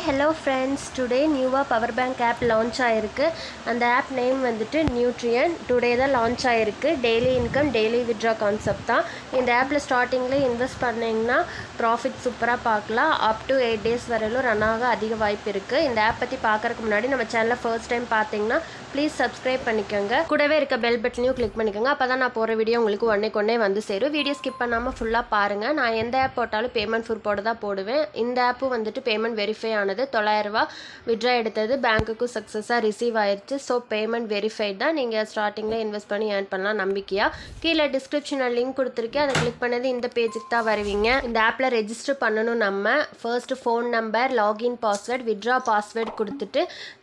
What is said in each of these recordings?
hello friends today நியூவாக power bank app launch ஆகிருக்கு அந்த ஆப் நேம் வந்துட்டு நியூட்ரியன் டுடே தான் லான்ச் ஆகிருக்கு daily income daily withdraw concept தான் இந்த ஆப்பில் ஸ்டார்டிங்கில் இன்வெஸ்ட் பண்ணிங்கன்னா ப்ராஃபிட் சூப்பராக பார்க்கலாம் அப் டு எயிட் டேஸ் வரையிலும் ரன் ஆக அதிக வாய்ப்பு இருக்குது இந்த ஆப் பற்றி பார்க்கறதுக்கு முன்னாடி நம்ம சேனலை ஃபர்ஸ்ட் டைம் பார்த்தீங்கன்னா ப்ளீஸ் சப்ஸ்கிரைப் பண்ணிக்கோங்க கூடவே இருக்க பெல் பட்டனையும் கிளிக் பண்ணிக்கோங்க அப்போ தான் நான் போகிற வீடியோ உங்களுக்கு உடனே கொண்டே வந்து சேரும் வீடியோ ஸ்கிப் பண்ணாமல் ஃபுல்லாக பாருங்கள் நான் எந்த ஆப் போட்டாலும் பேமெண்ட் ப்ரூஃபோட தான் போடுவேன் இந்த ஆப்பு வந்துட்டு பேமெண்ட் வெரிஃபை ஆனது தொள்ளாயிரரூபா விட்ரா எடுத்தது பேங்க்குக்கும் சக்ஸஸாக ரிசீவ் ஆயிடுச்சு ஸோ பேமெண்ட் வெரிஃபைட் தான் நீங்கள் ஸ்டார்டிங்கில் இன்வெஸ்ட் பண்ணி ஏர்ன் பண்ணலாம் நம்பிக்கையாக கீழே டிஸ்கிரிப்ஷனில் லிங்க் கொடுத்துருக்கேன் அதை கிளிக் பண்ணது இந்த பேஜுக்கு தான் வருவீங்க இந்த ஆப்பில் ரெஜிஸ்டர் பண்ணணும் நம்ம first phone number login password withdraw password கொடுத்துட்டு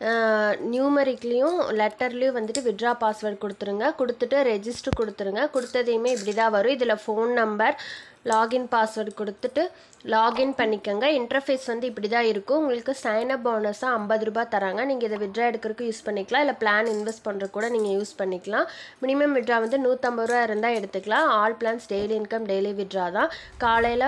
நியூமரிக்லேயும் லெட்டர்லேயும் வந்துட்டு விட்ரா பாஸ்வேர்ட் கொடுத்துருங்க கொடுத்துட்டு ரெஜிஸ்டர் கொடுத்துருங்க கொடுத்ததையுமே இப்படி தான் வரும் இதில் ஃபோன் நம்பர் லாகின் பாஸ்வேர்டு கொடுத்துட்டு லாகின் பண்ணிக்கோங்க இன்டர்ஃபேஸ் வந்து இப்படி தான் இருக்கும் உங்களுக்கு சைனப் போனஸாக ஐம்பது ரூபாய் தராங்க நீங்கள் இதை விட்ரா எடுக்கிறதுக்கு யூஸ் பண்ணிக்கலாம் இல்லை பிளான் இன்வெஸ்ட் பண்ணுறது கூட நீங்கள் யூஸ் பண்ணிக்கலாம் மினிமம் விட்ரா வந்து நூற்றம்பது ரூபா இருந்தால் எடுத்துக்கலாம் all plans daily income daily withdraw தான் காலையில்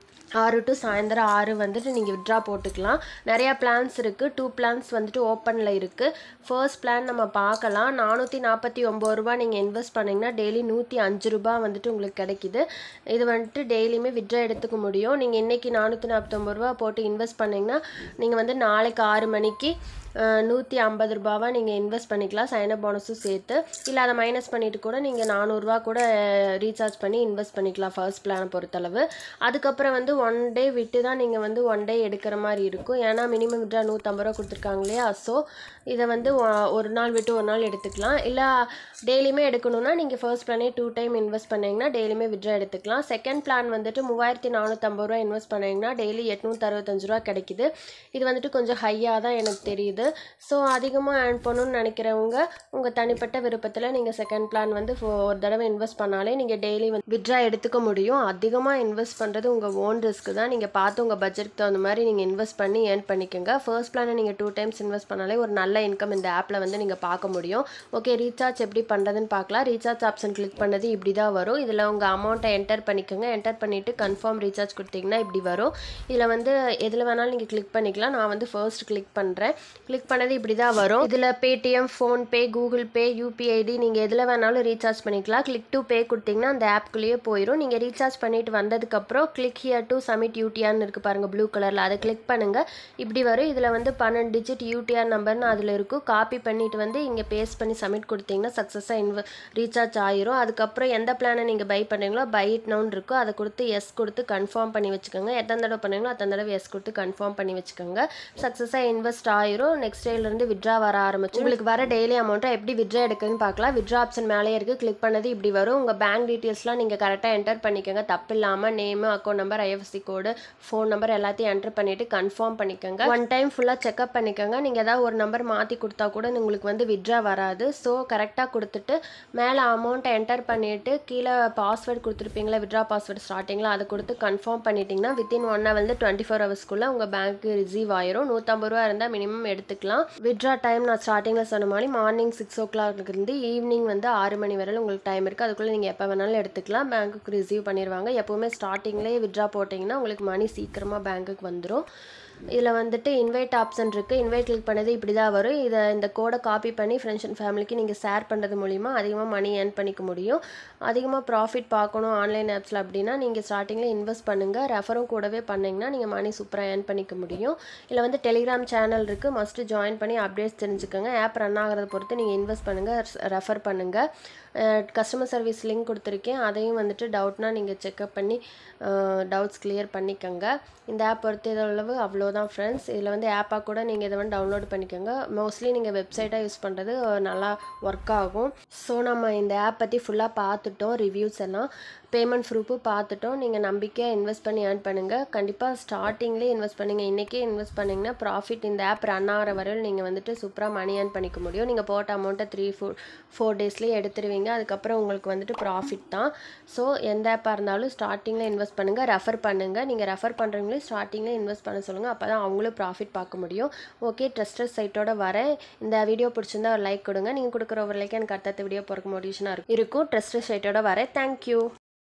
ஆறு டு சாயந்தரம் ஆறு வந்துட்டு நீங்கள் விட்ரா போட்டுக்கலாம் நிறையா பிளான்ஸ் இருக்குது டூ பிளான்ஸ் வந்துட்டு ஓப்பனில் இருக்குது ஃபர்ஸ்ட் பிளான் நம்ம பார்க்கலாம் நானூற்றி நாற்பத்தி ஒம்பது ரூபா நீங்கள் இன்வெஸ்ட் பண்ணிங்கன்னா டெய்லி நூற்றி அஞ்சு ரூபா வந்துட்டு உங்களுக்கு கிடைக்குது இது வந்துட்டு டெய்லியுமே விட்ரா எடுத்துக்க முடியும் நீங்கள் இன்றைக்கி நானூற்றி நாற்பத்தொம்பது ரூபா போட்டு இன்வெஸ்ட் பண்ணிங்கன்னா நீங்கள் வந்து நாளைக்கு ஆறு மணிக்கு நூற்றி ஐம்பது ரூபாவாக நீங்கள் இன்வெஸ்ட் பண்ணிக்கலாம் சைனப் போனஸும் சேர்த்து இல்லை அதை மைனஸ் பண்ணிவிட்டு கூட நீங்கள் நானூறுரூவா கூட ரீசார்ஜ் பண்ணி இன்வெஸ்ட் பண்ணிக்கலாம் ஃபர்ஸ்ட் பிளானை பொறுத்தளவு அதுக்கப்புறம் வந்து ஒன் டே விட்டு தான் நீங்கள் வந்து ஒன் டே எடுக்கிற மாதிரி இருக்கும் ஏன்னா மினிமம் விட்ரா நூற்றம்பது ரூபா கொடுத்துருக்காங்க இல்லையா ஸோ இதை வந்து ஒரு நாள் விட்டு ஒரு நாள் எடுத்துக்கலாம் இல்லை டெய்லியுமே எடுக்கணும்னா நீங்கள் ஃபர்ஸ்ட் பிளானே டூ டைம் இன்வெஸ்ட் பண்ணிங்கன்னா டெய்லியுமே விட்ரா எடுத்துக்கலாம் செகண்ட் பிளான் வந்துட்டு மூவாயிரத்தி நானூற்றம்பது ரூபா இன்வெஸ்ட் பண்ணிங்கன்னா டெய்லி எட்நூற்றி அறுபத்தஞ்சு ரூபா கிடைக்குது இது வந்துட்டு கொஞ்சம் ஹையாக தான் எனக்கு தெரியுது ஸோ அதிகமாக ஏர்ன் பண்ணணும்னு நினைக்கிறவங்க உங்கள் தனிப்பட்ட விருப்பத்தில் நீங்கள் செகண்ட் பிளான் வந்து ஒரு தடவை இன்வெஸ்ட் பண்ணாலே நீங்கள் டெய்லி வந்து விட்ரா எடுத்துக்க முடியும் அதிகமாக இன்வெஸ்ட் பண்ணுறது உங்கள் ஓன் ரிஸ்க்கு தான் நீங்கள் பார்த்து உங்கள் பட்ஜெட்டுக்கு தகுந்த மாதிரி நீங்கள் இன்வெஸ்ட் பண்ணி ஏர்ன் பண்ணிக்கோங்க ஃபர்ஸ்ட் பிளானை நீங்கள் டூ டைம்ஸ் இன்வெஸ்ட் பண்ணாலே ஒரு நல்ல இன்கம் இந்த ஆப்பில் வந்து நீங்கள் பார்க்க முடியும் ஓகே ரீசார்ஜ் எப்படி பண்ணுறதுன்னு பார்க்கலாம் ரீசார்ஜ் ஆப்ஷன் கிளிக் பண்ணது இப்படி தான் வரும் இதில் உங்கள் அமௌண்ட்டை என்டர் பண்ணிக்கோங்க என்டர் பண்ணிவிட்டு கன்ஃபார்ம் ரீசார்ஜ் கொடுத்தீங்கன்னா இப்படி வரும் இதில் வந்து எதில் வேணாலும் நீங்கள் கிளிக் பண்ணிக்கலாம் நான் வந்து ஃபர்ஸ்ட் கிளிக் பண்ணுறேன் கிளிக் பண்ணது இப்படி தான் வரும் இதில் Paytm PhonePe Google Pay UPI ID நீங்கள் எதில் வேணாலும் ரீசார்ஜ் பண்ணிக்கலாம் கிளிக் டு பே கொடுத்தீங்கன்னா அந்த ஆப்குள்ளேயே போயிடும் நீங்கள் ரீசார்ஜ் பண்ணிட்டு வந்ததுக்கப்புறம் கிளிக் ஹியர் டு சமிட் யூடிஆர்னு இருக்குது பாருங்கள் ப்ளூ கலரில் அதை கிளிக் பண்ணுங்கள் இப்படி வரும் இதில் வந்து பன்னெண்டு டிஜிட் யூடிஆர் நம்பர்னு அதில் இருக்கும் காப்பி பண்ணிவிட்டு வந்து இங்கே பேஸ்ட் பண்ணி சப்மிட் கொடுத்தீங்கன்னா சக்ஸஸாக இன்வ ரீசார்ஜ் ஆயிரும் அதுக்கப்புறம் எந்த பிளானை நீங்கள் பை பண்ணுறீங்களோ பை இட் நவுன் இருக்கோ அதை கொடுத்து எஸ் கொடுத்து கன்ஃபார்ம் பண்ணி வச்சுக்கோங்க எத்தனை தடவை பண்ணுறீங்களோ அத்தனை தடவை எஸ் கொடுத்து கன்ஃபார்ம் பண்ணி வச்சுக்கோங்க சக்ஸஸாக இன்வெஸ்ட் ஆயிரும் நெக்ஸ்ட் டேலேருந்து விட்ரா வர ஆரம்பிச்சு உங்களுக்கு வர டெய்லி அமௌண்ட்டை எப்படி விட்ரா எடுக்குதுன்னு பார்க்கலாம் விட்ரா ஆப்ஷன் மேலே இருக்குது கிளிக் பண்ணது இப்படி வரும் உங்கள் பேங்க் டீட்டெயில்ஸ்லாம் நீங்கள் கரெக்டாக என்டர் பண்ணிக்கோங்க தப்பு இல்லாமல் name account number IFSC code phone number எல்லாத்தையும் என்டர் பண்ணிவிட்டு கன்ஃபார்ம் பண்ணிக்கோங்க ஒன் டைம் ஃபுல்லாக செக்அப் பண்ணிக்கோங்க நீங்கள் ஏதாவது ஒரு நம்பர் மாற்றி கொடுத்தா கூட உங்களுக்கு வந்து விட்ரா வராது ஸோ கரெக்டாக கொடுத்துட்டு மேலே அமௌண்ட்டை என்டர் பண்ணிவிட்டு கீழே பாஸ்வேர்ட் கொடுத்துருப்பீங்களா விட்ரா பாஸ்வேர்ட் ஸ்டார்டிங்கில் அதை கொடுத்து கன்ஃபார்ம் பண்ணிட்டீங்கன்னா வித்தின் ஒன் ஹவர் வந்து டுவெண்ட்டி ஃபோர் ஹவர்ஸ்க்குள்ளே உங்கள் பேங்க்கு ரிசீவ் ஆயிரும் நூற்றம்பது ரூபா இருந்தால் மினிமம் எடுத்துக்கலாம் விட்ரா டைம் நான் ஸ்டார்டிங்கில் சொன்ன மாதிரி மார்னிங் சிக்ஸ் ஓ கிளாக் இருந்து ஈவினிங் வந்து ஆறு மணி வரையில் உங்களுக்கு டைம் இருக்குது அதுக்குள்ளே நீங்கள் எப்போ வேணாலும் எடுத்துக்கலாம் பேங்க்குக்கு ரிசீவ் பண்ணிடுவாங்க எப்போவுமே ஸ்டார்டிங்லேயே விட்ரா போட்டிங்கன்னா உங்களுக்கு மணி சீக்கிரமாக பேங்க்குக்கு வந்துடும் இதில் வந்துட்டு இன்வைட் ஆப்ஷன் இருக்குது இன்வைட் கிளிக் பண்ணது இப்படி தான் வரும் இதை இந்த கோடை காப்பி பண்ணி ஃப்ரெண்ட்ஸ் அண்ட் ஃபேமிலிக்கு நீங்கள் ஷேர் பண்ணுறது மூலிமா அதிகமாக மணி ஏர்ன் பண்ணிக்க முடியும் அதிகமாக ப்ராஃபிட் பார்க்கணும் ஆன்லைன் ஆப்ஸில் அப்படின்னா நீங்கள் ஸ்டார்டிங்கில் இன்வெஸ்ட் பண்ணுங்கள் ரெஃபரும் கூடவே பண்ணிங்கன்னா நீங்கள் மணி சூப்பராக ஏர்ன் பண்ணிக்க முடியும் இதில் வந்து டெலிகிராம் சேனல் இருக்குது மஸ்ட்டு ஜாயின் பண்ணி அப்டேட்ஸ் தெரிஞ்சுக்கோங்க ஆப் ரன் ஆகிறத பொறுத்து நீங்கள் இன்வெஸ்ட் பண்ணுங்கள் ரெஃபர் பண்ணுங்கள் கஸ்டமர் சர்வீஸ் லிங்க் கொடுத்துருக்கேன் அதையும் வந்துட்டு டவுட்னா நீங்கள் செக்அப் பண்ணி டவுட்ஸ் கிளியர் பண்ணிக்கோங்க இந்த ஆப் பொறுத்தளவு அவ்வளோதான் ஃப்ரெண்ட்ஸ் இதில் வந்து ஆப்பாக கூட நீங்கள் இதை வந்து டவுன்லோட் பண்ணிக்கோங்க மோஸ்ட்லி நீங்கள் வெப்சைட்டாக யூஸ் பண்ணுறது நல்லா ஒர்க் ஆகும் ஸோ நம்ம இந்த ஆப் பற்றி ஃபுல்லாக பார்த்துட்டோம் ரிவ்யூஸ் எல்லாம் பேமெண்ட் ப்ரூஃபு பார்த்துட்டோம் நீங்கள் நம்பிக்கையாக இன்வெஸ்ட் பண்ணி ஏர்ன் பண்ணுங்கள் கண்டிப்பாக ஸ்டார்டிங்லேயே இன்வெஸ்ட் பண்ணுங்கள் இன்றைக்கே இன்வெஸ்ட் பண்ணிங்கன்னா ப்ராஃபிட் இந்த ஆப் ரன் ஆகிற வரையில் நீங்கள் வந்துட்டு சூப்பராக மணி ஏர்ன் பண்ணிக்க முடியும் நீங்கள் போட்ட அமௌண்ட்டை த்ரீ ஃபோர் ஃபோர் டேஸ்லேயே எடுத்துருவீங்க அதுக்கப்புறம் உங்களுக்கு வந்துட்டு ப்ராஃபிட் தான் ஸோ எந்த ஆப்பாக இருந்தாலும் ஸ்டார்டிங்கில் இன்வெஸ்ட் பண்ணுங்கள் ரெஃபர் பண்ணுங்கள் நீங்கள் ரெஃபர் பண்ணுறவங்களே ஸ்டார்டிங்கில் இன்வெஸ்ட் பண்ண சொல்லுங்கள் அப்போ தான் அவங்களும் ப்ராஃபிட் பார்க்க முடியும் ஓகே ட்ரஸ்டட் சைட்டோட வரேன் இந்த வீடியோ பிடிச்சிருந்தா ஒரு லைக் கொடுங்க நீங்கள் கொடுக்குற ஒரு லைக் எனக்கு அடுத்த வீடியோ போகிறக்கு மோட்டிவேஷனாக இருக்கும் இருக்கும் ட்ரஸ்டட் சைட்டோட வரேன் தேங்க்யூ